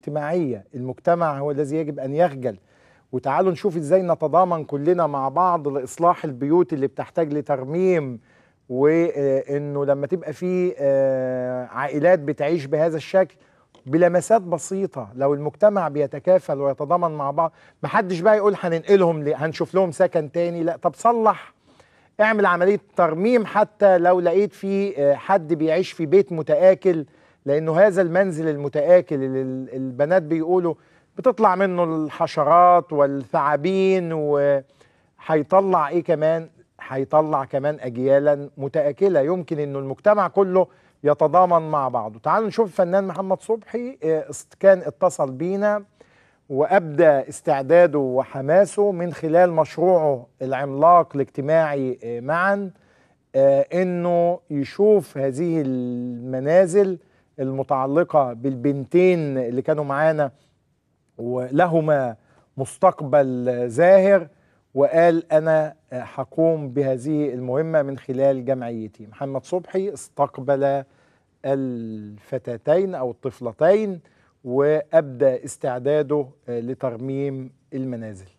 الاجتماعيه المجتمع هو الذي يجب ان يخجل وتعالوا نشوف ازاي نتضامن كلنا مع بعض لاصلاح البيوت اللي بتحتاج لترميم وانه لما تبقى في آه، عائلات بتعيش بهذا الشكل بلمسات بسيطة لو المجتمع بيتكافل ويتضامن مع بعض محدش بقى يقول هننقلهم ليه هنشوف لهم سكن تاني لا طب صلح اعمل عملية ترميم حتى لو لقيت في آه، حد بيعيش في بيت متآكل لأنه هذا المنزل المتآكل اللي ال- البنات بيقولوا بتطلع منه الحشرات والثعابين وهيطلع ايه كمان هيطلع كمان اجيالا متآكلة يمكن انه المجتمع كله يتضامن مع بعضه تعالوا نشوف الفنان محمد صبحي آه، است- كان اتصل بينا وابدى استعداده وحماسه من خلال مشروعه العملاق الاجتماعي آه، معا آه، انه يشوف هذه المنازل المتعلقه بالبنتين اللي كانوا معانا ولهما مستقبل زاهر وقال انا آه، هقوم بهذه المهمه من خلال جمعيتي محمد صبحي استقبل الفتاتين او الطفلتين وابدى استعداده آه، لترميم المنازل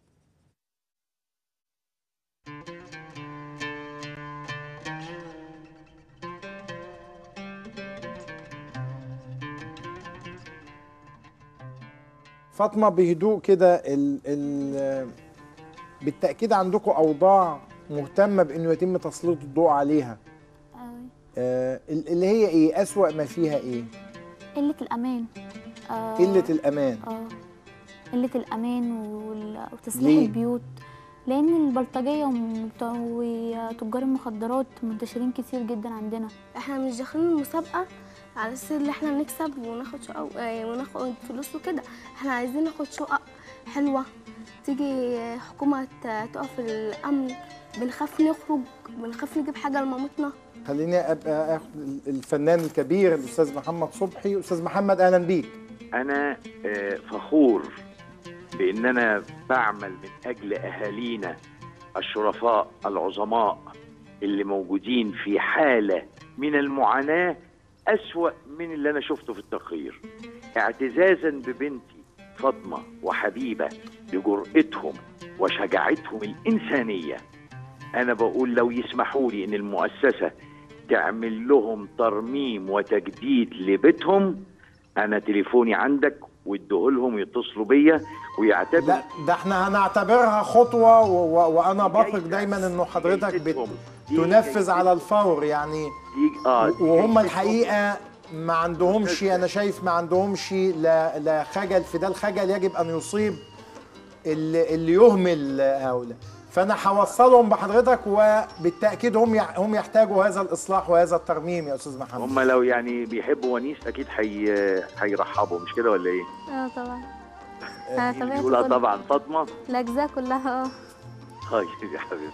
فاطمه بهدوء كده ال ال بالتاكيد عندكم اوضاع مهتمه بانه يتم تسليط الضوء عليها أوي. آه ال- اللي هي ايه اسوا ما فيها ايه قلة الأمان آه، قله الامان اه قلة الأمان وال- وتسليح ليه؟ البيوت لأن البلطجية ومت- وتجار المخدرات منتشرين كتير جدا عندنا احنا مش داخلين المسابقة على اساس ان احنا نكسب وناخد شقق آه، وناخد فلوس وكده احنا عايزين ناخد شقق حلوة تيجي حكومة ت- تقف الأمن بنخاف نخرج بنخاف نجيب حاجة لمامتنا خليني ابقى اخد ال- الفنان الكبير الاستاذ محمد صبحي استاذ محمد اهلا بيك أنا آه، فخور بإن أنا بعمل من أجل أهالينا الشرفاء العظماء اللي موجودين في حالة من المعاناة أسوأ من اللي أنا شفته في التقرير اعتزازا ببنتي فاطمة وحبيبة لجرأتهم وشجاعتهم الإنسانية أنا بقول لو يسمحوا لي إن المؤسسة تعمل لهم ترميم وتجديد لبيتهم انا تليفوني عندك واديهولهم يتصلوا بيا ويعتبروا لا ده احنا هنعتبرها خطوه و و وانا دي بثق جايزة. دايما انه حضرتك بت جايزتهم. دي تنفذ جايزتهم. على الفور يعني دي اه دي وهم جايزتهم. الحقيقه ما عندهمش انا شايف ما عندهمش لا لا خجل في ده الخجل يجب ان يصيب اللي, اللي يهمل هؤلاء فانا هوصلهم بحضرتك وبالتاكيد هم يع- هم يحتاجوا هذا الاصلاح وهذا الترميم يا استاذ محمد هم لو يعني بيحبوا ونيس اكيد حي... هيرحبوا مش كده ولا ايه؟ اه طبعا آه، أنا دي تابعت بتقولها كل طبعا فاطمه الأجزاء كلها اه طيب يا حبيبي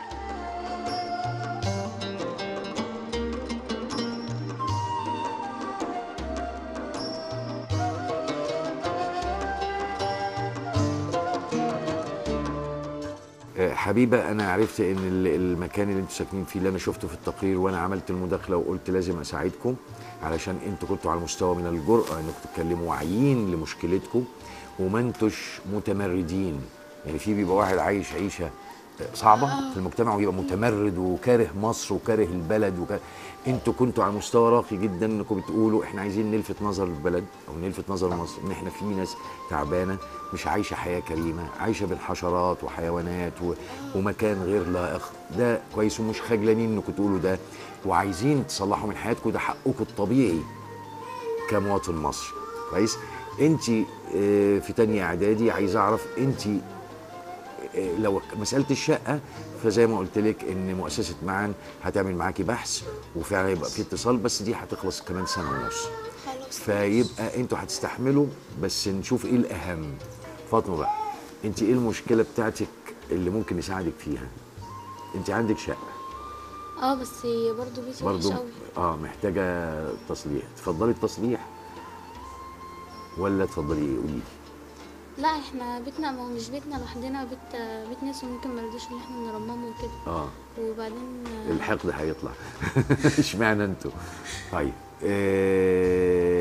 آه، حبيبه انا عرفت ان ال- المكان اللي انتوا ساكنين فيه اللي انا شفته في التقرير وانا عملت المداخله وقلت لازم اساعدكم علشان انتوا كنتوا على مستوى من الجرأه انكم تتكلموا واعيين لمشكلتكم وما انتوش متمردين يعني في بيبقى واحد عايش عيشه آه، صعبه في المجتمع ويبقى متمرد وكاره مصر وكاره البلد وكاره انتوا كنتوا على مستوى راقي جدا انكم بتقولوا احنا عايزين نلفت نظر البلد او نلفت نظر مصر ان احنا في ناس تعبانه مش عايشه حياه كريمه عايشه بالحشرات وحيوانات و... ومكان غير لائق ده كويس ومش خجلانين انكم تقولوا ده وعايزين تصلحوا من حياتكم ده حقكم الطبيعي كمواطن مصري كويس انت في تانية اعدادي عايز اعرف انت لو مساله الشقه فزي ما قلت لك ان مؤسسه معان هتعمل معاكي بحث وفعلا يبقى في اتصال بس دي هتخلص كمان سنه ونص فيبقى انتوا هتستحملوا بس نشوف ايه الاهم فاطمه بقى انت ايه المشكله بتاعتك اللي ممكن نساعدك فيها انت عندك شقه اه بس برضه بيتي برضو وحش قوي اه محتاجه تصليح تفضلي التصليح ولا تفضلي ايه قولي لي لا احنا بيتنا ما هو مش بيتنا لوحدنا بيت بيت ناس وممكن ما رضوش ان احنا نرممه وكده اه وبعدين آه، الحقد هيطلع اشمعنى انتوا طيب آه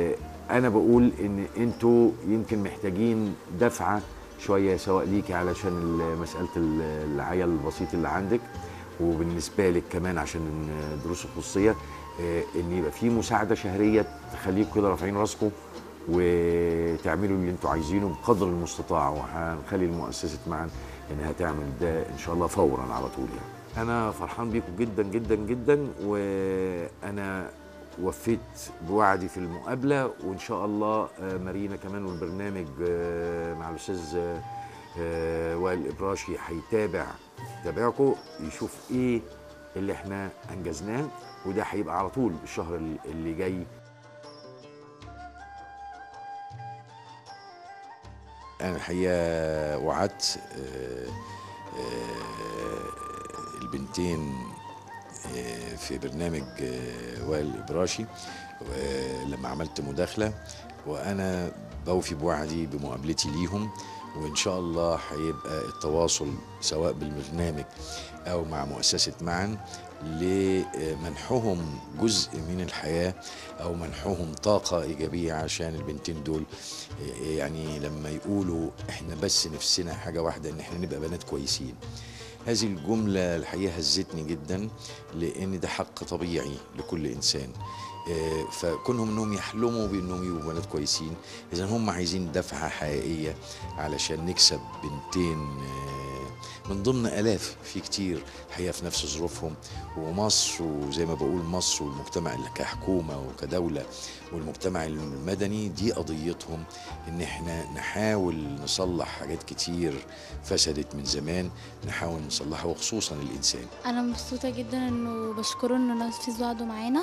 انا بقول ان انتوا يمكن محتاجين دفعه شويه سواء ليكي علشان ال- مساله ال- العيا البسيط اللي عندك وبالنسبه لك كمان عشان دروس الخصوصيه آه، ان يبقى في مساعده شهريه تخليكم كده رافعين راسكم وتعملوا اللي انتوا عايزينه بقدر المستطاع وهنخلي المؤسسه معا انها تعمل ده ان شاء الله فورا على طول يعني. انا فرحان بيكم جدا جدا جدا وانا وفيت بوعدي في المقابله وان شاء الله آه، مارينا كمان والبرنامج آه، مع الاستاذ آه، آه، وائل الابراشي هيتابع يتابعكم يشوف ايه اللي احنا انجزناه وده هيبقى على طول الشهر اللي جاي أنا الحقيقة وعدت آه، آه، البنتين آه، في برنامج آه، وائل الإبراشي آه، لما عملت مداخلة وأنا بوفي بوعدي بمقابلتي ليهم وإن شاء الله هيبقى التواصل سواء بالبرنامج أو مع مؤسسة معا لمنحهم جزء من الحياة أو منحهم طاقة إيجابية عشان البنتين دول يعني لما يقولوا احنا بس نفسنا حاجة واحدة ان احنا نبقى بنات كويسين هذه الجملة الحقيقة هزتني جدا لأن ده حق طبيعي لكل إنسان آه، فكونهم انهم يحلموا بانهم يبقوا بنات كويسين اذا هم عايزين دفعه حقيقيه علشان نكسب بنتين آه، من ضمن الاف في كتير الحقيقه في نفس ظروفهم ومصر وزي ما بقول مصر والمجتمع اللي كحكومه وكدوله والمجتمع المدني دي قضيتهم ان احنا نحاول نصلح حاجات كتير فسدت من زمان نحاول نصلحها وخصوصا الانسان انا مبسوطه جدا انه بشكره انه نفذ وعده معانا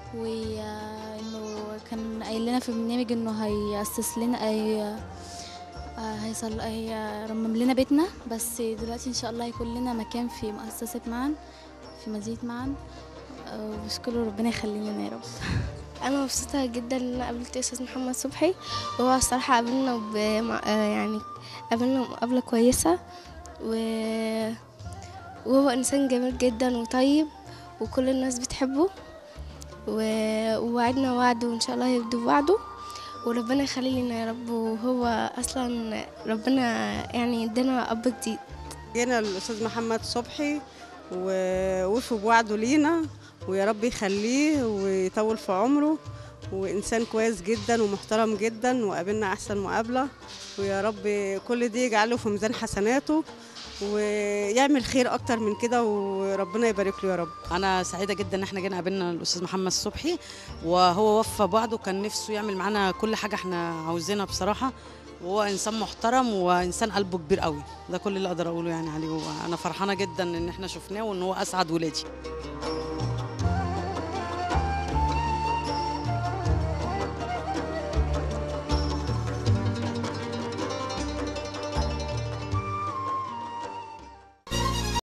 وانه كان قايل لنا في البرنامج انه هيأسس لنا اي هيصل هيرمم لنا بيتنا بس دلوقتي ان شاء الله هيكون لنا مكان في مؤسسه معا في مدينه معا آه، وبشكره ربنا يخليه لنا يا رب انا مبسوطه جدا ان انا قابلت استاذ محمد صبحي وهو الصراحه قابلنا بمع... آه يعني قابلنا مقابله كويسه و... وهو انسان جميل جدا وطيب وكل الناس بتحبه و... ووعدنا وعده وان شاء الله هيبدو بوعده وربنا يخلي لنا يا رب وهو اصلا ربنا يعني ادانا اب جديد جينا الاستاذ محمد صبحي ووفي بوعده لينا ويا رب يخليه ويطول في عمره وانسان كويس جدا ومحترم جدا وقابلنا احسن مقابله ويا رب كل دي يجعله في ميزان حسناته ويعمل خير اكتر من كده وربنا يبارك له يا رب انا سعيده جدا ان احنا جينا قابلنا الاستاذ محمد صبحي وهو وفى بعده كان نفسه يعمل معانا كل حاجه احنا عاوزينها بصراحه وهو انسان محترم وانسان قلبه كبير قوي ده كل اللي اقدر اقوله يعني عليه وانا فرحانه جدا ان احنا شفناه وان هو اسعد ولادي